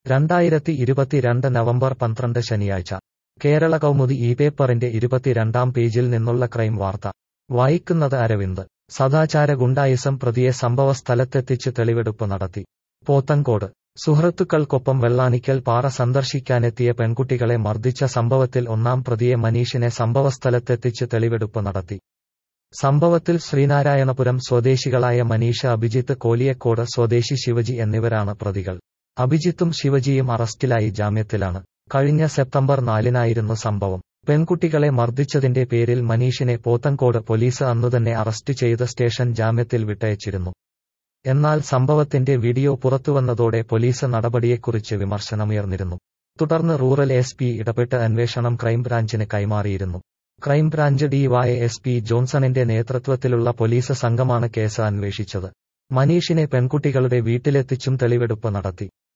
രണ്ടായിരത്തി ഇരുപത്തിരണ്ട് നവംബർ പന്ത്രണ്ട് ശനിയാഴ്ച കേരള കൗമുദി ഈ പേപ്പറിന്റെ ഇരുപത്തിരണ്ടാം പേജിൽ നിന്നുള്ള ക്രൈം വാർത്ത വായിക്കുന്നത് അരവിന്ദ് സദാചാര ഗുണ്ടായിസം പ്രതിയെ സംഭവസ്ഥലത്തെത്തിച്ച് തെളിവെടുപ്പ് നടത്തി പോത്തങ്കോട് സുഹൃത്തുക്കൾക്കൊപ്പം വെള്ളാനിക്കൽ പാറ സന്ദർശിക്കാനെത്തിയ പെൺകുട്ടികളെ മർദ്ദിച്ച സംഭവത്തിൽ ഒന്നാം പ്രതിയെ മനീഷിനെ സംഭവസ്ഥലത്തെത്തിച്ച് തെളിവെടുപ്പ് നടത്തി സംഭവത്തിൽ ശ്രീനാരായണപുരം സ്വദേശികളായ മനീഷ അഭിജിത്ത് കോലിയക്കോട് സ്വദേശി ശിവജി എന്നിവരാണ് പ്രതികൾ അഭിജിത്തും ശിവജിയും അറസ്റ്റിലായി ജാമ്യത്തിലാണ് കഴിഞ്ഞ സെപ്റ്റംബർ നാലിനായിരുന്നു സംഭവം പെൺകുട്ടികളെ മർദ്ദിച്ചതിന്റെ പേരിൽ മനീഷിനെ പോത്തങ്കോട് പോലീസ് അന്നുതന്നെ അറസ്റ്റ് ചെയ്ത് സ്റ്റേഷൻ ജാമ്യത്തിൽ വിട്ടയച്ചിരുന്നു എന്നാൽ സംഭവത്തിന്റെ വീഡിയോ പുറത്തുവന്നതോടെ പോലീസ് നടപടിയെക്കുറിച്ച് വിമർശനമുയർന്നിരുന്നു തുടർന്ന് റൂറൽ എസ് പി ഇടപെട്ട് അന്വേഷണം ക്രൈംബ്രാഞ്ചിന് കൈമാറിയിരുന്നു ക്രൈംബ്രാഞ്ച് ഡിവൈ എസ് പി ജോൺസണിന്റെ നേതൃത്വത്തിലുള്ള പോലീസ് സംഘമാണ് കേസ് അന്വേഷിച്ചത് മനീഷിനെ പെൺകുട്ടികളുടെ വീട്ടിലെത്തിച്ചും തെളിവെടുപ്പ് നടത്തി